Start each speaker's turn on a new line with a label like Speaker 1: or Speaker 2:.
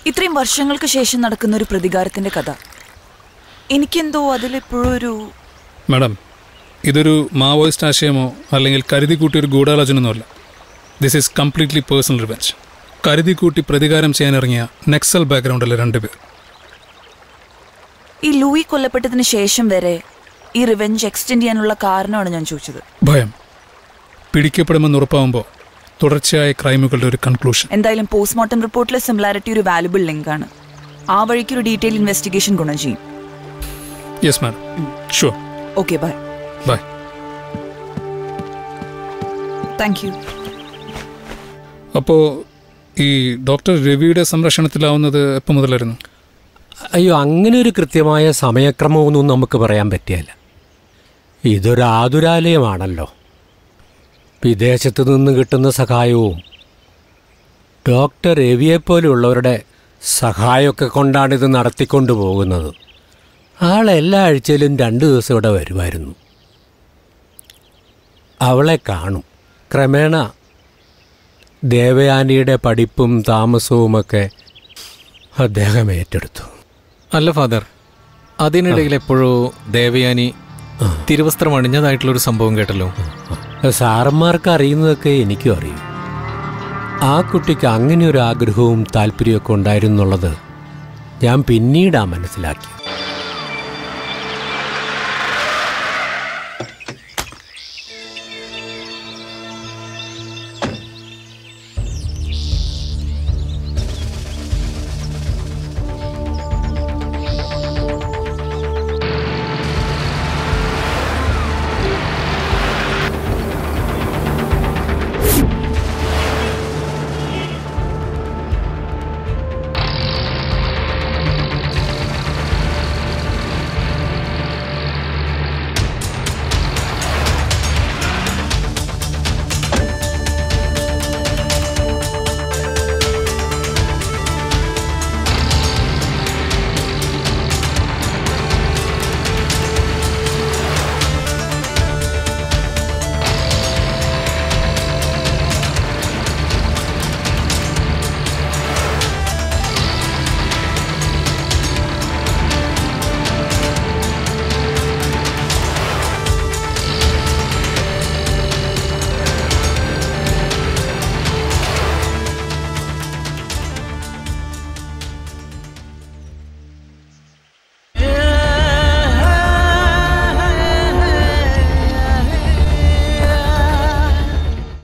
Speaker 1: ഇത്രയും വർഷങ്ങൾക്ക് ശേഷം നടക്കുന്ന ഒരു പ്രതികാരത്തിന്റെ കഥ എനിക്കെന്തോ അതിലെപ്പോഴും ഒരു
Speaker 2: മാഡം ഇതൊരു മാവോയിസ്റ്റ് ആശയമോ അല്ലെങ്കിൽ കരുതി കൂട്ടി ഒരു ഗൂഢാലോചനയൊന്നുമല്ല this is completely personal revenge കരുതി കൂട്ടി പ്രതികാരം ചെയ്യാനിറങ്ങിയ നെക്സൽ ബാക്ക്ഗ്രൗണ്ടിലെ രണ്ടുപേർ
Speaker 1: ഈ ലൂയി കൊല്ലപ്പെട്ടതിന് ശേഷം വരെ ഈ റിവെഞ്ച് എക്സ്റ്റെൻഡ് ചെയ്യാനുള്ള കാരണമാണ് ഞാൻ ചോദിച്ചത്
Speaker 2: ഭയം പിടിക്കപ്പെടുമെന്ന് ഉറപ്പാവുമ്പോൾ തുടർച്ചയായ ക്രൈമുകളുടെ ഒരു കൺക്ലൂഷൻ
Speaker 1: എന്തായാലും പോസ്റ്റ്മോർട്ടം റിപ്പോർട്ടിലെ സിമിലാരിറ്റി ഒരു വാല്യുബിൾ ലിങ്കാണ് ആ വഴിക്ക് ഒരു ഡീറ്റെയിൽ ഇൻവെസ്റ്റിഗേഷൻ ഗുണം ചെയ്യും
Speaker 2: yes madam sure
Speaker 1: okay bye
Speaker 2: bye
Speaker 1: thank you
Speaker 2: അപ്പോൾ ഈ ഡോക്ടർ രവിയുടെ സംരക്ഷണത്തിലാവുന്നത് എപ്പോൾ മുതലായിരുന്നു
Speaker 3: അയ്യോ അങ്ങനെ ഒരു കൃത്യമായ സമയക്രമമൊന്നും നമുക്ക് പറയാൻ പറ്റിയല്ല ഇതൊരു ആതുരാലയമാണല്ലോ വിദേശത്തു നിന്ന് കിട്ടുന്ന സഹായവും ഡോക്ടർ രവിയെപ്പോലുള്ളവരുടെ സഹായമൊക്കെ കൊണ്ടാണ് ഇത് നടത്തിക്കൊണ്ടു പോകുന്നത് ആൾ എല്ലാ ആഴ്ചയിലും രണ്ട് ദിവസം ഇവിടെ വരുമായിരുന്നു അവളെ കാണും ക്രമേണ ദേവയാനിയുടെ പഠിപ്പും താമസവുമൊക്കെ അദ്ദേഹം ഏറ്റെടുത്തു
Speaker 4: അല്ല ഫാദർ അതിനിടയിൽ എപ്പോഴോ ദേവയാനി തിരുവസ്ത്രം അണിഞ്ഞതായിട്ടുള്ളൊരു സംഭവം കേട്ടല്ലോ
Speaker 3: സാറന്മാർക്ക് അറിയുന്നതൊക്കെ എനിക്കും അറിയും ആ കുട്ടിക്ക് അങ്ങനെ ഒരു ആഗ്രഹവും താല്പര്യമൊക്കെ ഉണ്ടായിരുന്നുള്ളത് ഞാൻ പിന്നീടാ മനസ്സിലാക്കി